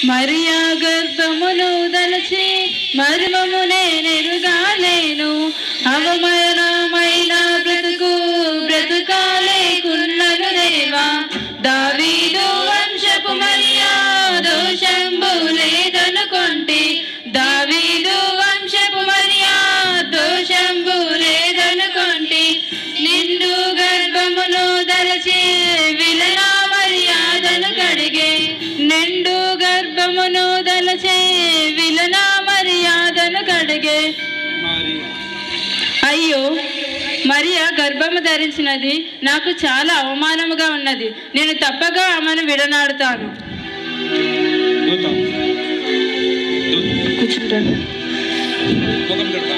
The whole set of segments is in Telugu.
మరియా గర్భమును దలచి మర్మమునే నెరుగాలేను అవమానమైన బ్రతుకు బ్రతుకాలేకున్నను దేవా దావీదు వంశపు మరియా దోషంబు లేదనుకొంటి దావీదు వంశపు మరియా దోషంబు లేదనుకొంటి నిండు గర్భమును దలచి విలనా మర్యాదను కడిగే నిండు గర్భమును దలచే విలనా మర్యాదను కడిగే అయ్యో మరియా గర్భము ధరించినది నాకు చాలా అవమానముగా ఉన్నది నేను తప్పగా ఆమెను విడనాడుతాను దూతం కూర్చుంటాను ముఖం పెడతా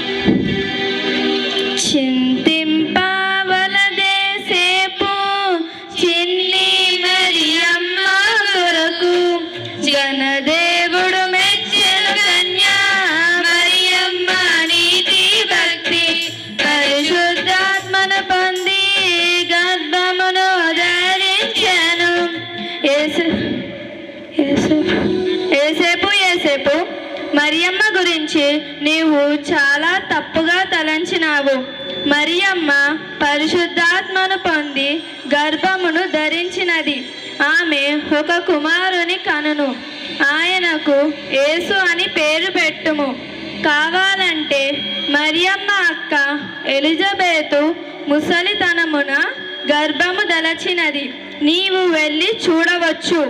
చింతింపవలదే సేపు చిన్ని మరియమ్మ కొరకు జనదేవుడు మెచ్చెను కన్యా మరియమ్మ నీతి భక్తి పరిశుద్ధాత్మను పొంది గర్భమును ధరించెను యేసు ఏసేపు ఏసేపు ఏసేపు మరియమ్మ గురించి నీవు చాలా తప్పుగా తలంచినావు మరియమ్మ పరిశుద్ధాత్మను పొంది గర్భమును ధరించినది ఆమె ఒక కుమారుని కనును ఆయనకు యేసు అని పేరు పెట్టుము కావాలంటే మరియమ్మ అక్క ఎలిజబెతు ముసలితనమున గర్భము దలచినది నీవు వెళ్ళి చూడవచ్చు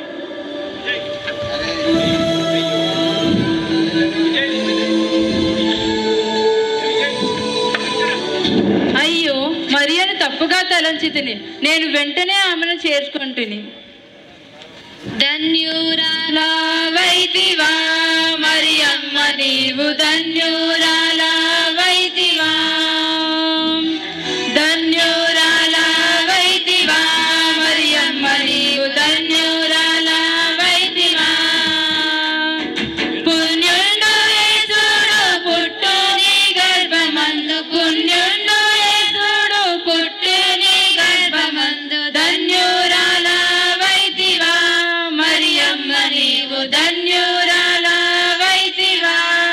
అయ్యో మరియను తప్పుగా తలంచి తిని నేను వెంటనే ఆమెను చేర్చుకుంటుని ధన్యురాలా వైదివా మరియమ్మ నీవు ధన్యురాలా వైదివా ధన్యురాలా వైదివా మరియమ్మ నీవు ధన్యురాలా వైదివా పుణ్యుండు యేసుడు పుట్టు నీ గర్భమందు పుణ్యుండు యేసుడు పుట్టు నీ గర్భమందు ధన్యురాల వైదివా మరియమ్మ నీవు ధన్యురాల వైదివా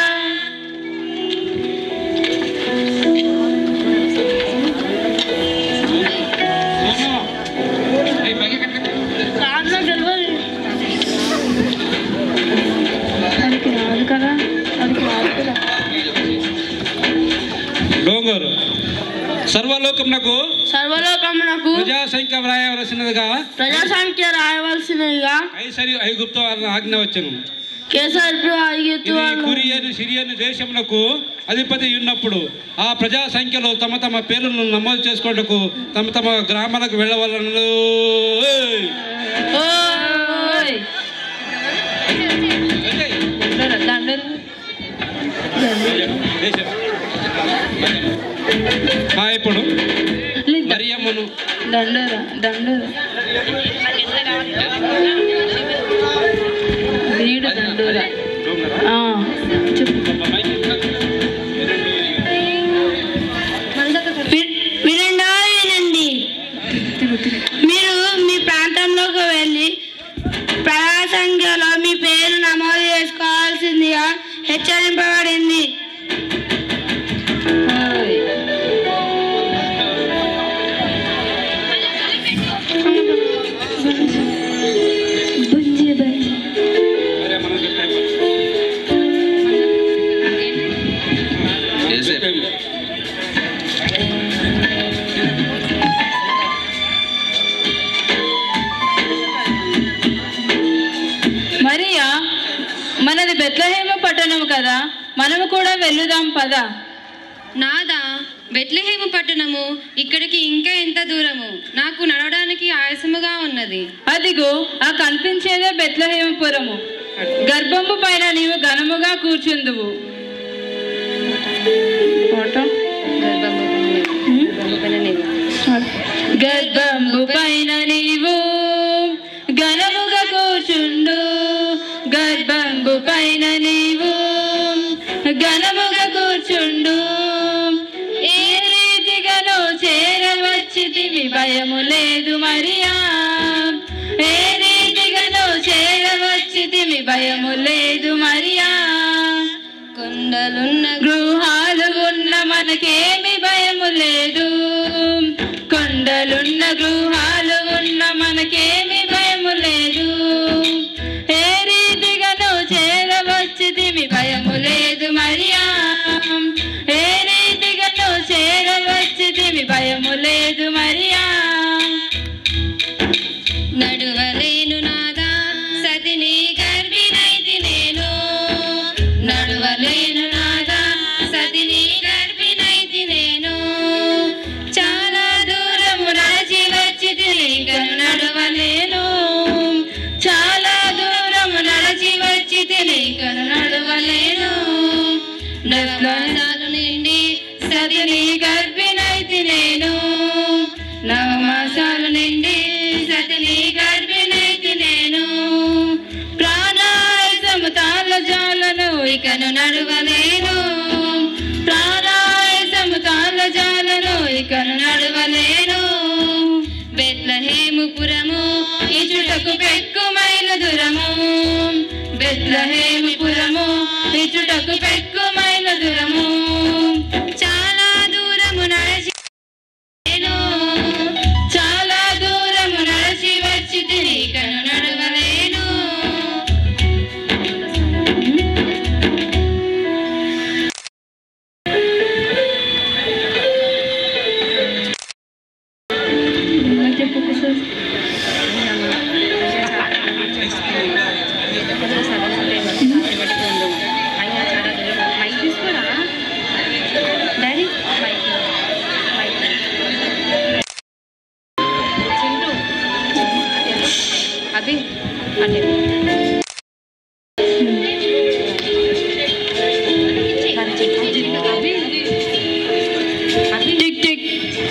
ఏయ్, పైకి కట్టు. డోంగూరు సర్వలోకమునకు సర్వలోకమునకు ప్రజా సంఖ్య వ్రాయవలసినదిగా ప్రజా సంఖ్య రాయవలసినదిగా ఐసరి ఐగుప్తు వారిని ఆజ్ఞ వచ్చను కేసరి ఐగిత్తు ఇది కురియను సిరియను దేశమునకు అధిపతి ఉన్నప్పుడు ఆ ప్రజా సంఖ్యలో తమ తమ పేర్లను నమోదు చేసుకుంటకు తమ తమ గ్రామాలకు వెళ్ళవలను ఏయ్! ఓయ్ ఏయ్! దండలు దేశం. ఆ, ఇప్పుడు మరియమ్మను దండరా దండరా వీడు దండరా డోంగరా? ఆ, చెప్పు వినండి వినండి మీరు మీ ప్రాంతంలోకి వెళ్ళి ప్రజా సంఖ్యలో మీ పేరు నమోదు చేసుకోవాల్సిందిగా హెచ్చరింపబడింది ఓయ్. బుజ్జి బజ్జి అరే, మనం చెప్పాము. చెప్పాము. మరియా మనది బెత్లహేమ పట్టణం కదా మనము కూడా వెళ్ళుదాం పద నాదా బెత్లెహేము పట్టణము ఇక్కడికి ఇంకా ఎంత దూరము నాకు నడవడానికి ఆయాసముగా ఉన్నది అదిగో ఆ కనిపించేదే బెత్లహేమపురము గర్భంబు పైన నీవు ఘనముగా కూర్చుందువు గర్భంబు పైన నీవు ఘనముగా కూర్చుండు గర్భంబు పైన నీవు ఘనముగా కూర్చుండు ఏ రీతిగానో చేరవచ్చితివి భయము లేదు మరియా ఏ రీతిగానో చేరవచ్చితివి భయము లేదు మరియా కొండలున్న గృహాలు ఉన్న మనకేమి భయము లేదు కొండలున్న గృహాలు ఉన్న మనకేమి భయము లేదు ఏ రీతిగాను చేరవచ్చితివి భయము లేదు మరియా ఏ రీతిగాను చేరవచ్చితివి భయము లేదు మరియా నడువలేను నాదా సతిని గర్భిణైతి నేను నడువలేను నాదా సతిని గర్భిణైతి నేను చాలా దూరము నడిచి వచ్చి తిరిగను నడవలేను చాలా దూరము నడిచి వచ్చి తిరిగను నడవలేను నవమాసాలు నిండి సతిని గర్భిణైతి నేను నవమాసాలు నిండి సతిని గర్భిణైతి నేను ప్రాణాయసము తాళ జాలను ఇకను నడవలేను ప్రాణాయసము తాళ జాలను ఇకను నడవలేను బెత్లహేముపురము ఇచుటకు పెక్కు మైల దూరము బెత్లహేమిపురము ఇచుటకు పెక్కు మైల దూరము చాలా దూరము నడిచి నేను చాలా దూరము నడిచి వచ్చి తిరిగను నడవలేను అభి అంటే టిక్ టిక్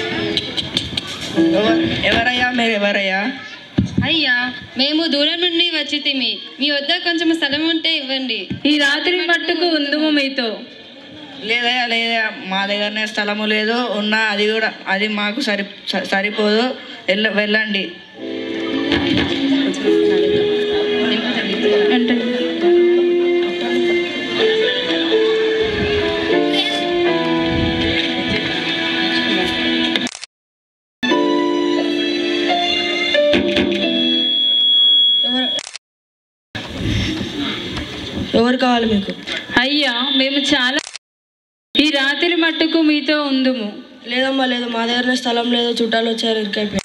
ఎవరు- ఎవరయ్యా మీరు ఎవరయ్యా అయ్యా మేము దూరం నుండి వచ్చితిమి మీ వద్ద కొంచెం స్థలం ఉంటే ఇవ్వండి ఈ రాత్రి మట్టుకు ఉందుము మీతో లేదయ్యా లేదా మా దగ్గరనే స్థలము లేదు ఉన్న అది కూడా అది మాకు సరి స- సరిపోదు వెళ్ళ వెళ్ళండి అంటే ఎవరు కావాలి మీకు అయ్యా మేము చాలా ఈ రాత్రి మట్టుకు మీతో ఉందుము లేదమ్మా లేదు మా దగ్గర స్థలం లేదు చుట్టాలు వచ్చారు ఇరికైపోయి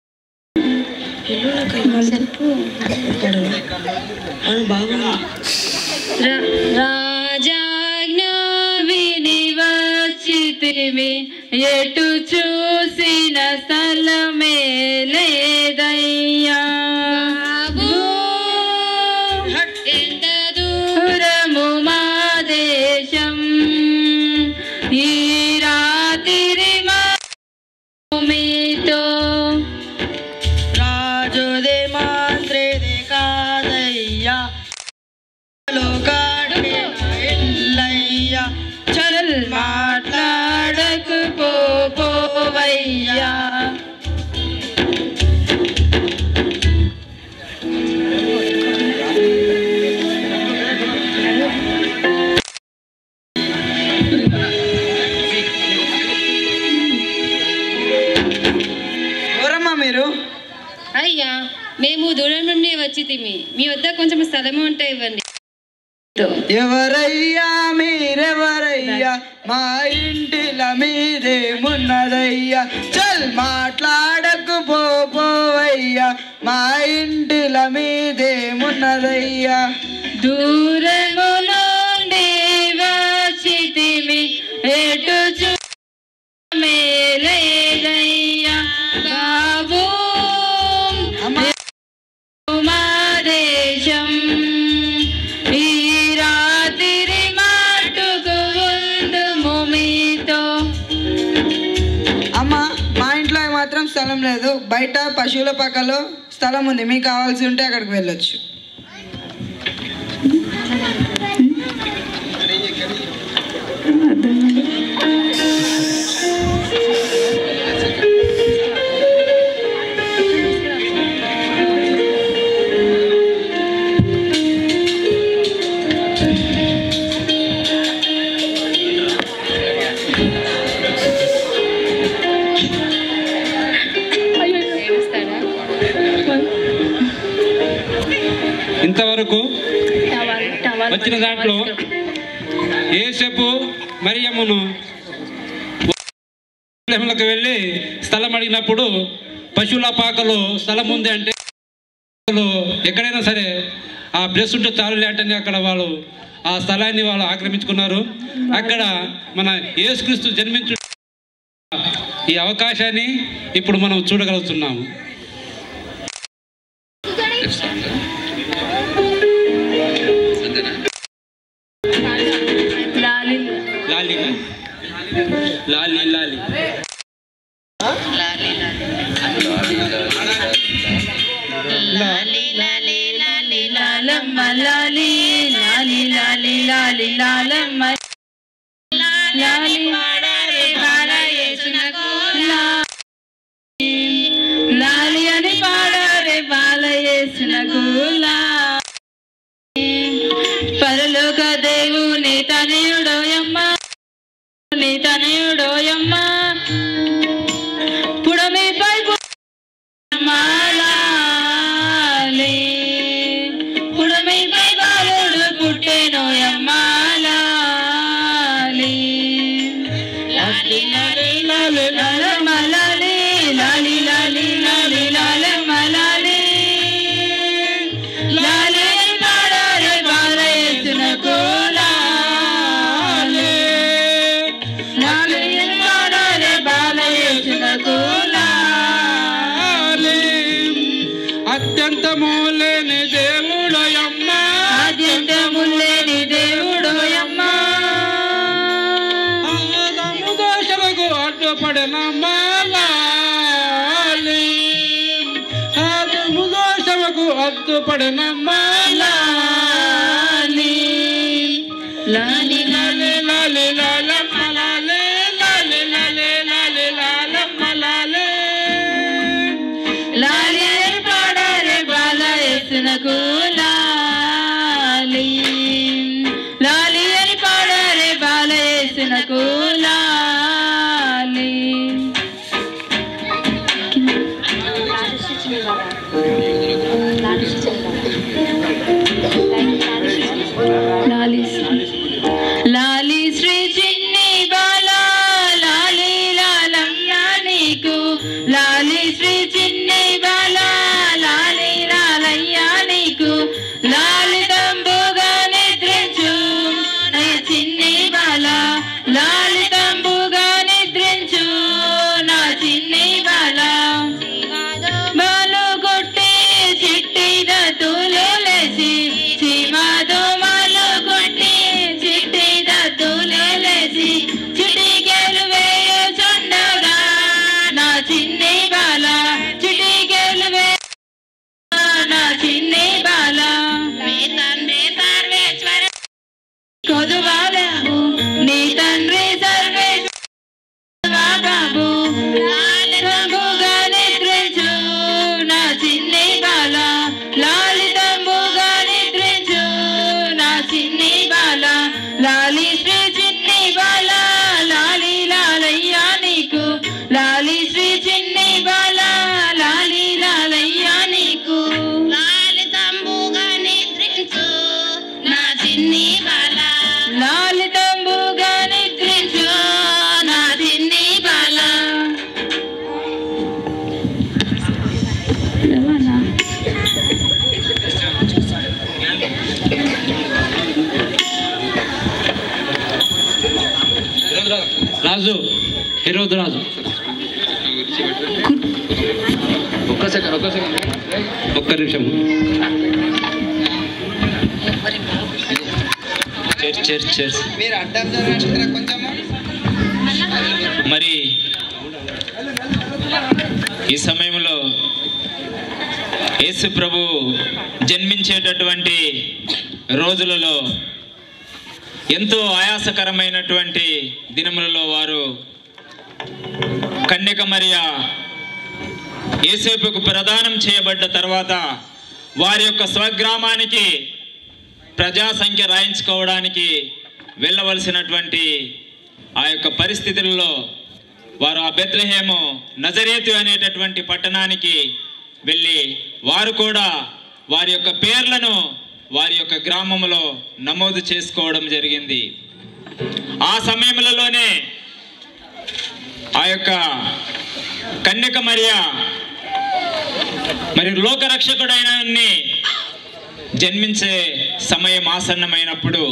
రా- రాజాజ్ఞ విని వచ్చితిమి ఎటు చూసిన స్థలమే లేదయ్యా ఎంత దూరము మా దేశం ఈ రాత్రి మా మీతో రాజుదే మాంత్రిదే కాదయ్యా లోకాడికి నా ఇల్లయ్యా చల్ మాట్లాడకు పో పోవయ్యా ఎవరమ్మా మీరు అయ్యా మేము దూరం నుండి వచ్చితిమి మీ వద్ద కొంచెం స్థలం ఉంటే ఇవ్వండి ఎవరయ్యా మీరెవరయ్యా మా ఇంటిల మీదేమున్నదయ్యా చల్ మాట్లాడకు పో పోవయ్యా మా ఇంటిల మీదేమున్నదయ్యా దూరము నుండి వచ్చితిమి ఎటు చూ మేలేదయ్యా బాబు అమ్మా మా దేశం ఈ రాత్రి మాటుకు ఉందుము మీతో అమ్మ మా ఇంట్లో మాత్రం స్థలం లేదు బయట పశువుల పక్కలో స్థలం ఉంది మీకు కావాల్సి ఉంటే అక్కడికి వెళ్ళొచ్చు ఇంతవరకు వచ్చిన దాంట్లో ఏసేపు మరియమ్మను బెత్లెహేములకు వెళ్ళి స్థలం అడిగినప్పుడు పశువుల పాకలో స్థలం ఉంది అంటే వాళ్ళు ఎక్కడైనా సరే ఆ ప్లేస్ ఉంటే చాలు లేటని అక్కడ వాళ్ళు ఆ స్థలాన్ని వాళ్ళు ఆక్రమించుకున్నారు అక్కడ మన యేసుక్రీస్తు జన్మించు ఈ అవకాశాన్ని ఇప్పుడు మనం చూడగలుగుతున్నాము లాలి లాలి లాలి లాలి లాలమ్మ లాలి లాలి లాలి లాలి లాలమ్మ లాలి పాడారే బాలయేసునకు లాలి లాలి అని పాడారే బాలయేసునకు లాలి పరలోక దేవుని తనయుడోయమ్మ నీ తనయుడోయమ్మ పుడమిపై మాలాలి పుడమిపై బాలుడు పుట్టెనోయమ్మాలి లాలి లాలి లాలి లాలమ్మ లాలి లాలి లాలి లాలి లాలమ్మ లాలి లాలి అని పాడాలి బాలయేసునకు లాలి లాలి అని పాడాలి బాలయేసునకు లాలి అత్యంత మూలేని దేవుడయమ్మ ఆద్యంతములేని దేవుడోయమ్మా ఆదాము దోషలకు అడ్డుపడిన మాలాలి ఆదాము దోషలకు అడ్డుపడిన మాలాలి లాలి లాలి లాలి లాలమ్మ లాలి లాలి లాలి లాలి లాలమ్మ లాలి లాలి అని పాడాలి బాలయేసునకు లాలి లాలి అని పాడాలి బాలయేసునకు లాలి లాలి లాలి శ్రీ చిన్ని బాల లాలి లాలమ్మ నీకు లాలి శ్రీ చిన్ని బాల లాలి లాలయ్య నీకు లాలి తంబుగా నిద్రించు నా చిన్ని బాల లాలి తంబుగా నిద్రించు నా చిన్ని బాల బాలు కొట్టి చిట్టి దతులు లేచి చీమాదో మాలు కొట్టి చిట్టి దతులు లేచి చిటికెలు వేయుచుండగా నా చిన్ని బాల చిటికెలు వే నా చిన్ని బాల మీ తండ్రి సర్వేశ్వర కొదువాలము నీ తండ్రి సర్వేశ్వర బాబు లాలితంబుగా నిద్రించు నా చిన్ని బాల లాలితంబుగా నిద్రించు నా చిన్ని బాల లాలి శ్రీ చిన్ని బాల లాలి లాలయ్య నీకు లాలి శ్రీ చిన్ని బాల లాలి లాలయ్య నీకు లాలితంబుగా నిద్రించు నా చిన్ని బాల లాలితంబుగా నిద్రించు నా చిన్ని బాల రాజు హీరోద్ రాజు ఒక్క సెకండ్ ఒక్క సెకండ్ ఒక్క నిమిషం చర్చ్ చర్చ్ చర్చ్ మరి ఈ సమయంలో యేసు ప్రభు జన్మించేటటువంటి రోజులలో ఎంతో ఆయాసకరమైనటువంటి దినములలో వారు కన్యక మరియ ఏసేపుకు ప్రదానం చేయబడ్డ తర్వాత వారి యొక్క స్వగ్రామానికి ప్రజా సంఖ్య రాయించుకోవడానికి వెళ్ళవలసినటువంటి ఆ యొక్క పరిస్థితుల్లో వారు ఆ బెత్లహేము నజరేతు అనేటటువంటి పట్టణానికి వెళ్ళి వారు కూడా వారి యొక్క పేర్లను వారి యొక్క గ్రామంలో నమోదు చేసుకోవడం జరిగింది ఆ సమయంలోనే ఆ యొక్క కన్యక మరియ మరి లోకరక్షకుడైన జన్మించే సమయం ఆసన్నమైనప్పుడు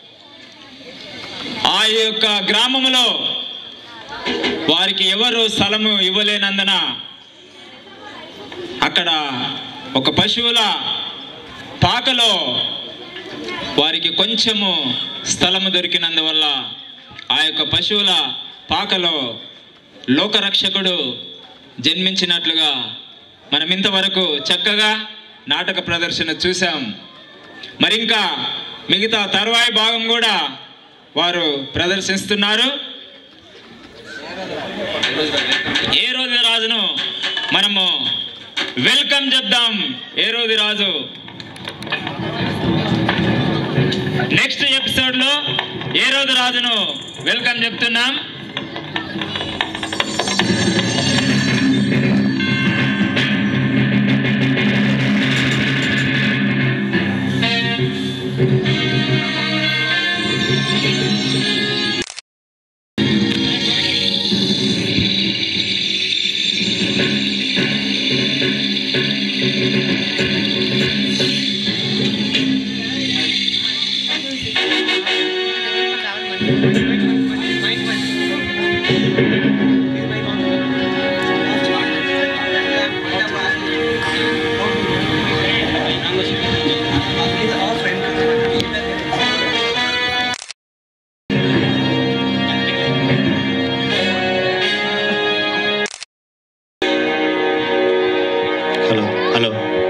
ఆ యొక్క గ్రామములో వారికి ఎవరు స్థలము ఇవ్వలేనందున అక్కడ ఒక పశువుల పాకలో వారికి కొంచెము స్థలము దొరికినందువల్ల ఆ యొక్క పశువుల పాకలో లోకరక్షకుడు జన్మించినట్లుగా మనం ఇంతవరకు చక్కగా నాటక ప్రదర్శన చూసాం మరి ఇంకా మిగతా తర్వాయి భాగం కూడా వారు ప్రదర్శిస్తున్నారు ఏ రోజు రాజును మనము వెల్కమ్ చెప్దాం ఏ రోజు రాజు నెక్స్ట్ ఎపిసోడ్ లో ఏ రోజు రాజును వెల్కమ్ చెప్తున్నాం హలో హలో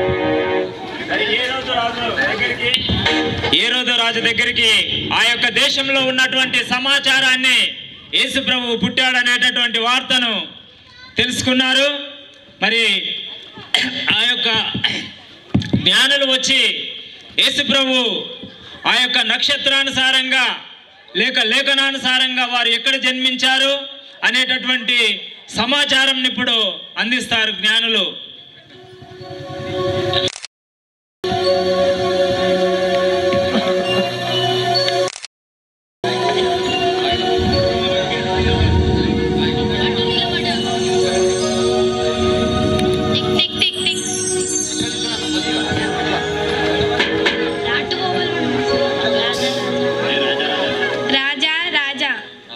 ఏ రోజు రాజు దగ్గరికి ఏ రోజు రాజు దగ్గరికి ఆ యొక్క దేశంలో ఉన్నటువంటి సమాచారాన్ని యేసు ప్రభు పుట్టాడనేటటువంటి వార్తను తెలుసుకున్నారు మరి ఆ యొక్క జ్ఞానులు వచ్చి యేసు ప్రభు ఆ యొక్క నక్షత్రానుసారంగా లేక లేఖనానుసారంగా వారు ఎక్కడ జన్మించారు అనేటటువంటి సమాచారం ఇప్పుడు అందిస్తారు జ్ఞానులు టిక్ టిక్ టిక్ టిక్ రాజా రాజా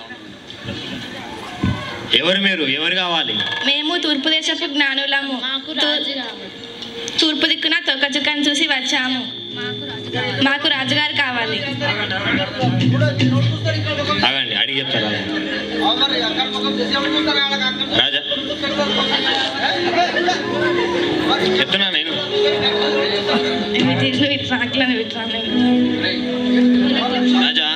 ఎవరు మీరు ఎవరు కావాలి మేము తూర్పు దేశపు జ్ఞానులము తూ- తూర్పు దిక్కున తొక్కచుక్కని చూసి వచ్చాము మాకు రాజుగారు కావాలి ఆగండి అడిగి చెప్తారా రాజా చెప్తున్నా నేను నువ్వు ఇట్లా అట్లా నువ్వు ఇట్లా రాజా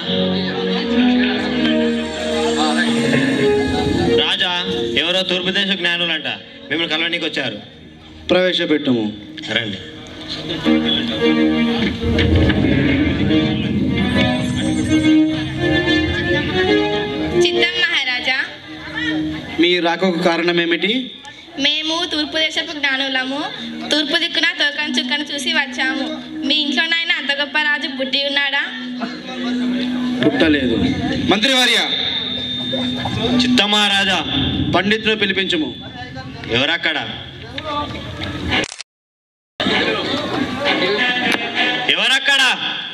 రాజా ఎవరో తూర్పు దేశ జ్ఞానులంట మిమ్మల్ని కలవనీకి వచ్చారు ప్రవేశపెట్టము రండి చిత్తం మహారాజా మీ రాకకు కారణం ఏమిటి మేము తూర్పు దేశపు జ్ఞానులము తూర్పు దిక్కున తోకని చుక్కను చూసి వచ్చాము మీ ఇంట్లోనైనా అంత గొప్ప రాజు పుట్టి ఉన్నాడా పుట్టలేదు మంత్రివర్య చిత్తమ్మా రాజా పండితులు పిలిపించము ఎవరక్కడ ఎవరక్కడ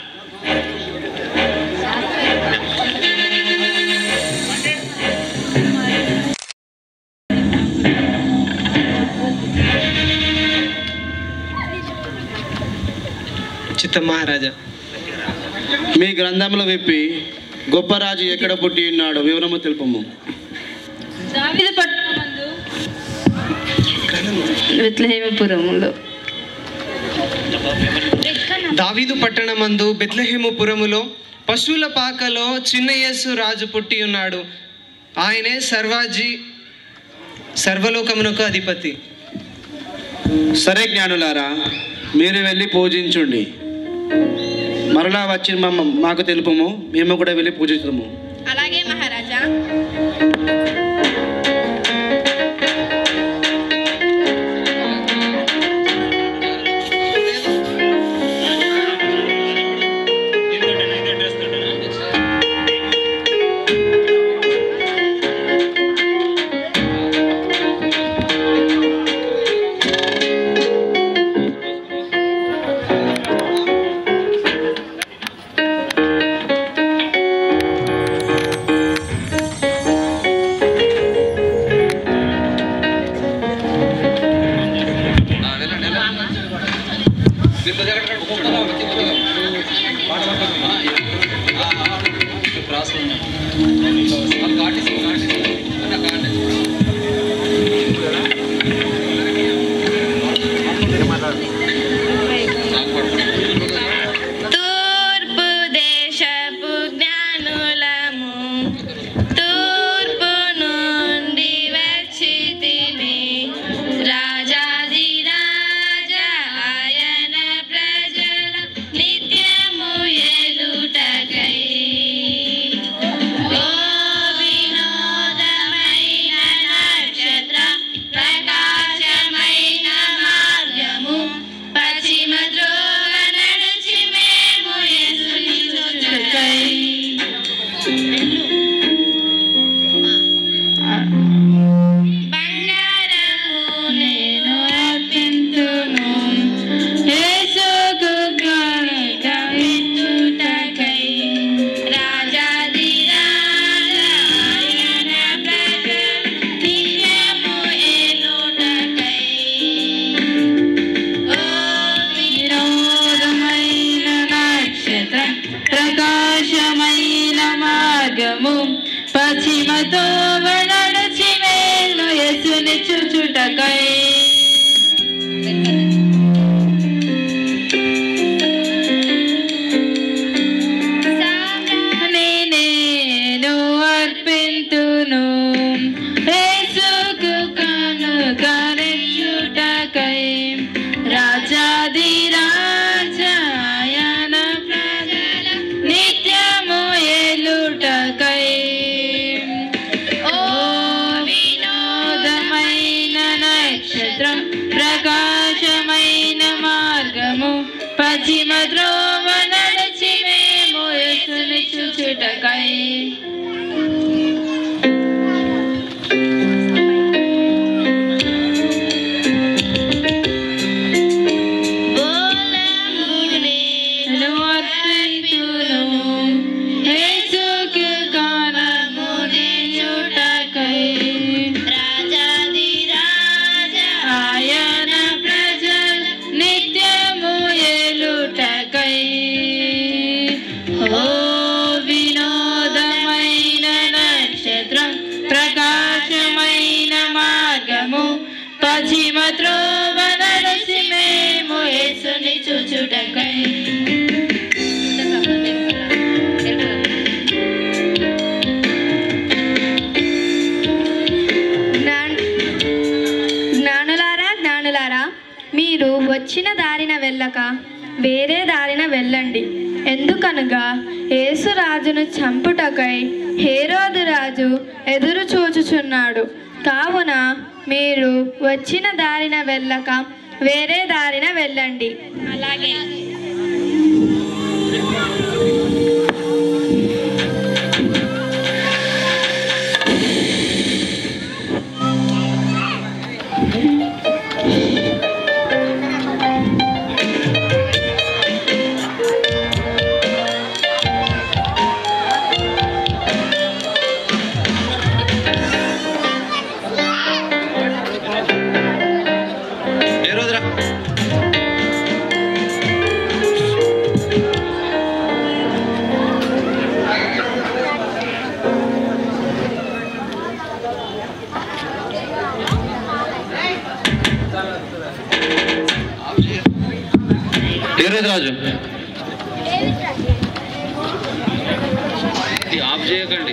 చిత్త మహారాజా మీ గ్రంథంలో విప్పి గొప్ప రాజు ఎక్కడ పుట్టి ఉన్నాడు వివరము తెలుపము దావిద పట్టణమందు బెత్లహేమపురములో దావీదు పట్టణమందు బెత్లహేము పురములో పశువుల పాకలో చిన్న యేసు రాజు పుట్టి ఉన్నాడు ఆయనే సర్వాజీ సర్వలోకమునకు అధిపతి సరే జ్ఞానులారా మీరు వెళ్ళి పూజించుండి మరలా వచ్చి మమ్మ మాకు తెలుపము మేము కూడా వెళ్ళి పూజిస్తాము అలాగే మహారాజా తూర్పు దేశపు జ్ఞానులము తూర్పు నుండి వచ్చి తిని రాజాది రాజా ఆయన ప్రజల నిత్యము ఎలుటకై ఓ వినోదమైన నక్షత్ర ప్రకాశమైన మార్గము పశ్చిమ ధ్రువ నడిచి మేము యేసుని చూచుటకై బంగారము నేను అర్పింతును యేసుకు కానుక ఇచ్చుటకై రాజాది రాజా ఆయన ప్రజలు నిత్యము ఏలుటకై ఓ వినోదమైన నక్షత్రం ప్రకాశమైన మార్గము పశ్చిమతో నడిచి మేలు యసుని చూచుటకై నేను అర్పింతును యేసుకు కనుక నెచ్చుటకై రాజాది రాజా ఆయన ప్రజల నిత్యము ఏలుటకై ఓ వినోదమైన నక్షత్రం ప్రకాశమైన మార్గము పశ్చిమ ధ్రువ నడిచి మేము యేసుని చూచుటకై నేను అర్పింతును యేసుకు కానము నేయుటకై రాజాది రాజా ఆయన ప్రజల నిత్యము ఏలుటకై ఓ వినోదమైన నక్షత్రం ప్రకాశమైన మార్గము పశ్చిమ త్రోవ నడిచి మేము యేసుని చూచుటకై జ్ఞానులారా జ్ఞానులారా మీరు వచ్చిన దారిన వెళ్ళక వేరే దారిన వెళ్ళండి ఎందుకనగా యేసు రాజును చంపుటకై హేరోదు రాజు ఎదురు చూచుచున్నాడు కావున మీరు వచ్చిన దారిన వెళ్ళక వేరే దారిన వెళ్ళండి అలాగే ఏ రోజురా ఏ రోజు రాజు ఆఫ్ చేయకండి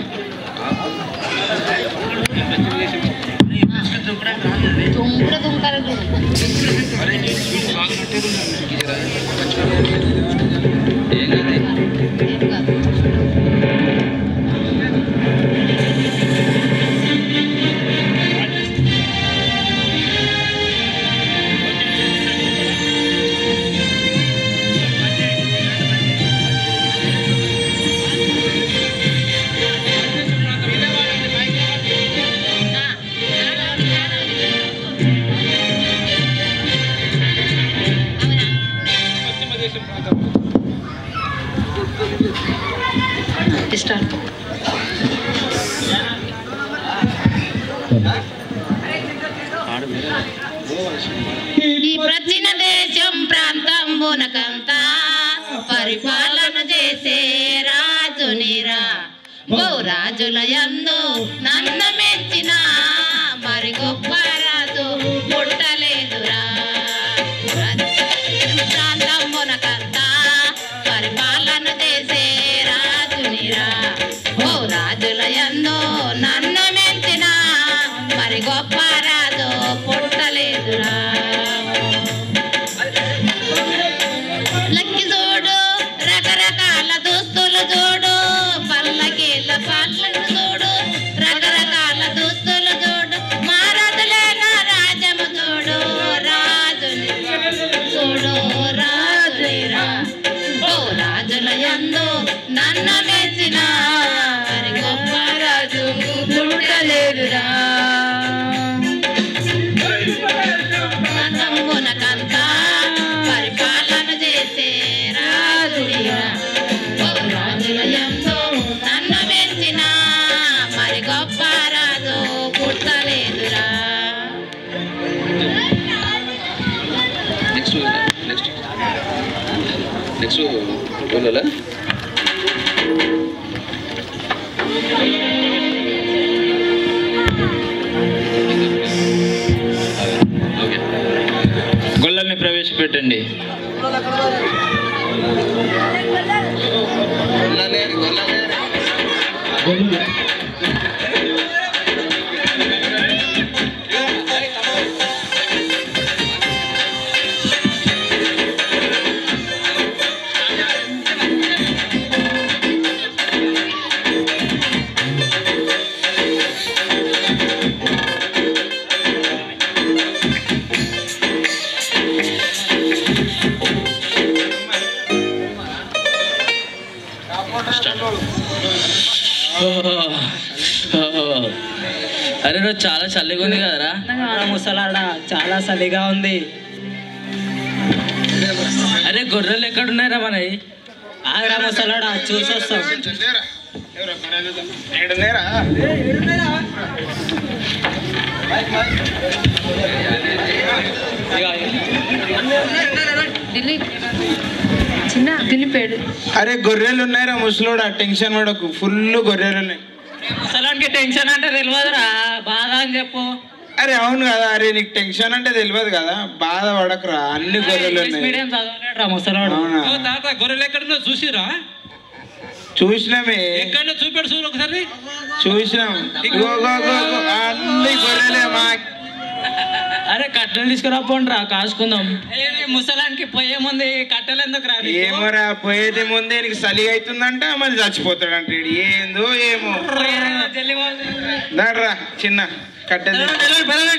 ఈ ప్రతిన దేశం ప్రాంతం ప్రాంతమునకంతా పరిపాలన చేసే రాజునిరా బహురాజుల యందు నన్ను మెచ్చిన మరి గొప్ప రాజు పుట్టలేదురా ప్రాంతమునకంతా పరిపాలన చేసే రాజునిరా ఓ రాజుల యందు నన్ను మెచ్చిన మరి గొప్ప రాజు పుట్టలేదురా లక్కి చూడు రకరకాల దుస్తులు చూడు పల్లకీల పళ్ళను చూడు రకరకాల దుస్తులు చూడు మారదులేన రాజము చూడు రాజుని చూడు రాజురా ఓ రాజుల యందు నన్ను మెచ్చిన మరి గొప్ప రాజు పుట్టలేదురా సంగమునకంతా పరిపాలన చేసే రాజుడిరా ఓ రాజుల యందు నన్ను మెచ్చిన మరి గొప్ప రాజు పుట్టలేదురా నెక్స్ట్ నెక్స్ట్ నెక్స్ట్ వెళ్ళాలా గొల్లల్ని ప్రవేశపెట్టండి అరే రోజు చాలా చల్లిగా ఉంది కదరా ముసలాడా చాలా చలిగా ఉంది అరే గొర్రెలు ఎక్కడున్నారా మనవి ఆగరా ముసలాడా చూసొస్తాం చిన్న దినిపేడు అరే గొర్రెలు ఉన్నాయిరా ముసలోడా టెన్షన్ పడకు ఫుల్ గొర్రెలు ఉన్నాయి ముసలానికి టెన్షన్ అంటే తెలియదురా బాధ అని చెప్పు అరే అవును కదా అరే నీకు టెన్షన్ అంటే తెలియదు కదా బాధ పడకురా అన్ని గొర్రెలు ఇంగ్లీష్ ఉన్నాయి మీడియం చదవలేడురా ముసలాడు అవునా ఓ తాత గొర్రెలు ఎక్కడున్నా చూసిరా చూసినామే ఎక్కడ చూపెడు చూడు ఒకసారి చూసినాం ఇగో, ఇగో, ఇగో, ఇగో, అన్ని గొర్రెలే మా అరే కట్టెలు తీసుకురా పోండ్రా కాసుకుందాం ముసలానికి పోయే ముందు ఈ కట్టెలు ఎందుకు రా నీకు? ఏమోరా పోయేది ముందే నీకు చలి అవుతుందంట మళ్ళీ చచ్చిపోతాడంట ఈడు. ఏందో ఏమో జల్లి పోదు. దాడ్రా చిన్న కట్టెలు తీసుకో.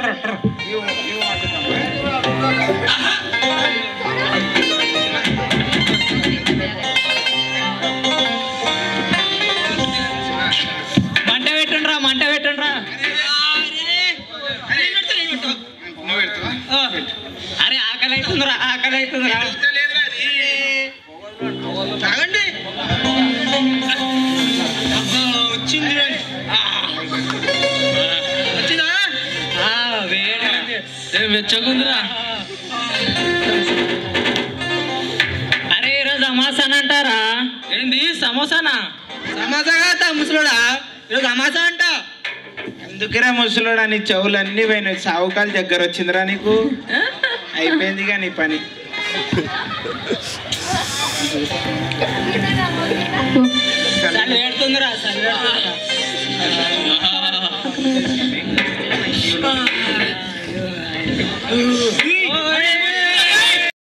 మంట పెట్టుండ్రా మంట పెట్టుండ్రా ఓ, అరే ఆకలి అవుతుందిరా ఆకలి అవుతుందిరా వచ్చింది వచ్చిందా ఆ, వేడి ఉంది. ఏం వెచ్చగుందిరా అరే ఈరోజు అమాసాన్ అంటారా ఏంది సమోసానా సమోసా కాదా ముసలోడా ఈరోజు అమాసా అంట అందుకేరా ముసలోడా నీ చెవులన్నీ పోయినాయి సావుకాలు దగ్గర వచ్చిందిరా నీకు అయిపోయిందిగా నీ పని చలి పెడుతుందిరా చలి పెడుతుందిరా ఓయ్.